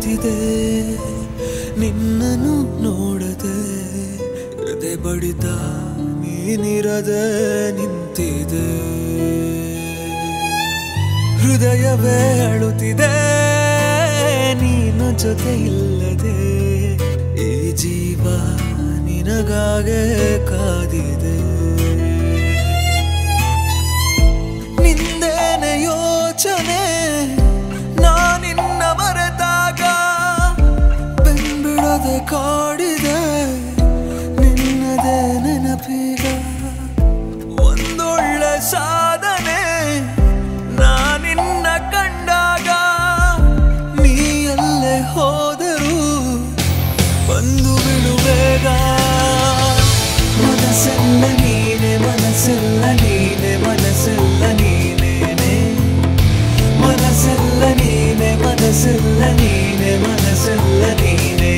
ಅಳುತ್ತಿದೆ ನಿನ್ನನ್ನು ನೋಡದೆ ಹೃದಯ ಬಡಿತ ನೀನಿರದೆ ನಿಂತಿದೆ ಹೃದಯವೇ ಅಳುತ್ತಿದೆ ನೀನು ಜೊತೆ ಇಲ್ಲದೆ ಈ ಜೀವ ನಿನಗಾಗೆ ಕಾದಿದೆ ನಿಂದೇನೆ ಯೋಚನೆ ನಾನಿನ್ನ ಮರೆತಾಗ ಬೆಂಬಿಡದೆ ಕಾಡಿದೆ ನಿನ್ನದೇ ನೆನಪೀಗ ಒಂದೊಳ್ಳೆ ಸಾಧನೆ ನಾನಿನ್ನ ಕಂಡಾಗ ನೀ ಎಲ್ಲೇ ಹೋದರೂ ಬಂದು ಬಿಡುವೇಗ ಮನಸ್ಸೆಲ್ಲ ನೀನೆ ಮನಸ್ಸೆಲ್ಲ ನೀನೆ ಮನಸ್ಸೆಲ್ಲ ನೀನೇನೆ ಮನಸ್ಸೆಲ್ಲ ನೀನೆ ಮನಸ್ಸೆಲ್ಲ ನೀನೆ ಮನಸ್ಸೆಲ್ಲ ನೀನೆ